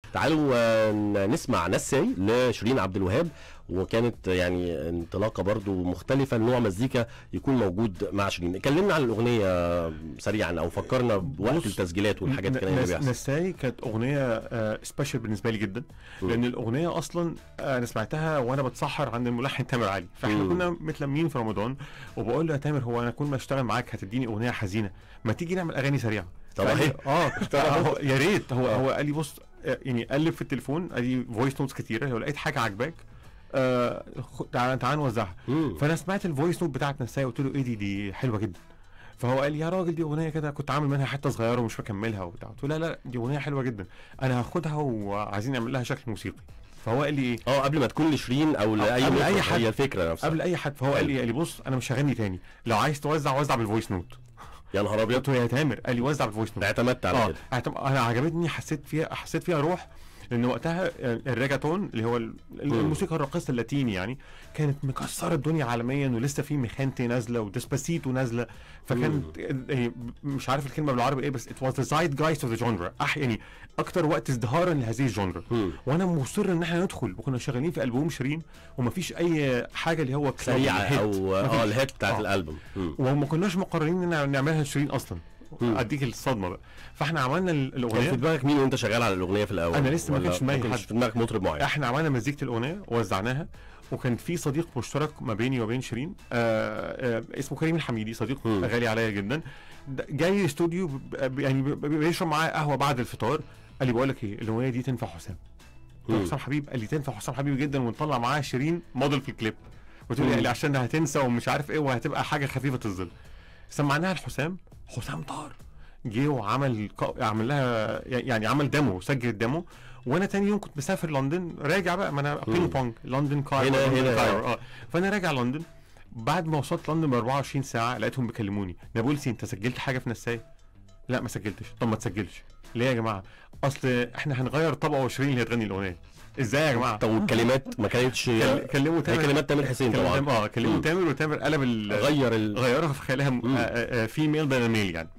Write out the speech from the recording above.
تعالوا آه، ن- نسمع نساي لشيرين عبد الوهاب وكانت يعني انطلاقه برضو مختلفه نوع مزيكا يكون موجود مع شيرين اتكلمنا عن الاغنيه سريعا او فكرنا بوقت بص، التسجيلات والحاجات كده اللي نس- بيحصل نساي كانت اغنيه سبيشال بالنسبه لي جدا لان الاغنيه اصلا آه، انا سمعتها وانا بتسحر عند الملحن تامر علي فاحنا مم. كنا متلمين في رمضان وبقول له يا تامر هو انا كل ما اشتغل معاك هتديني اغنيه حزينه ما تيجي نعمل اغاني سريعه طب فقال لي- أهي. اه هو يا ريت هو آه. هو قال لي بص آه، يعني قلب في التليفون ادي فويس نوتس كتيره لو لقيت حاجه عاجباك آه خ- تعال تعال نوزعها مم. فانا سمعت الفويس نوت بتاعت نساي قلت له ايه دي دي حلوه جدا فهو قال لي يا راجل دي اغنيه كده كنت عامل منها حته صغيره ومش مكملها وبتاع قلت له لا لا دي اغنيه حلوه جدا انا هاخدها وعايزين نعمل لها شكل موسيقي فهو قال لي ايه اه قبل ما تكون لشيرين او لاي قبل أي مطرب، حد. هي الفكره نفسها قبل اي حد فهو قال لي قال لي بص انا مش هغني تاني لو عايز توزع وزع بالفويس نوت يا نهار ابيض قلت له يا تامر قال لي وزع بالفويس نوت اعتمدت على اه كده اعتم- انا عجبتني حسيت فيها حسيت فيها روح لان وقتها الريجاتون اللي هو ال- الموسيقى الراقصه اللاتيني يعني كانت مكسره الدنيا عالميا ولسه في ميخانتي نازله وديسباسيتو نازله فكانت إيه، مش عارف الكلمه بالعربي ايه بس ات واز ذا زايد جايست اوف ذا جونرا يعني اكتر وقت ازدهارا لهذه الجونرا مم. وانا مصر ان احنا ندخل وكنا شغالين في البوم شيرين ومفيش اي حاجه اللي هو سريعه هيت. او اه مفيش. الهيت بتاعت آه. الالبوم مم. وما كناش مقررين ان نعملها شيرين اصلا مم. اديك الصدمه بقى فاحنا عملنا ال- كان في الاغنيه دماغك مين وانت شغال على الاغنيه في الاول أنا لسه ما ولا كانش في دماغي كانش حد. في دماغك مطرب معين احنا عملنا مزيكه الاغنيه ووزعناها وكان في صديق مشترك ما بيني وبين شيرين آه آه اسمه كريم الحميدي صديق مم. غالي عليا جدا ده جاي الاستوديو ب- ب- يعني ب- ب- بيشرب معايا قهوه بعد الفطار قال لي بقول لك ايه الاغنيه دي تنفع حسام قلت له مم. حسام حبيب قال لي تنفع حسام حبيب جدا ونطلع معاها شيرين موديل في الكليب قلت له مم. قال لي عشان هتنسى ومش عارف ايه وهتبقى حاجه خفيفه الظل سمعناها لحسام حسام طار جه وعمل ق- عمل لها يعني عمل ديمو سجل الديمو وانا تاني يوم كنت مسافر لندن راجع بقى ما انا بينج بونج لندن كايرو هنا- لندن هنا. كايرو اه فانا راجع لندن بعد ما وصلت لندن ب 24 ساعه لقيتهم بيكلموني نابلسي انت سجلت حاجه في نساي لا ما سجلتش طب ما تسجلش ليه يا جماعه اصل احنا هنغير طبقه وشيرين اللي هتغني الاغنيه ازاي يا جماعه طب والكلمات ما كانتش كل- كلموا هي تامر كلمات تامر حسين كلموا طبعا تامر- اه كلموا مم. تامر وتامر قلب ال غير ال... غيرها في خيالها مم. في ميل بدل ميل يعني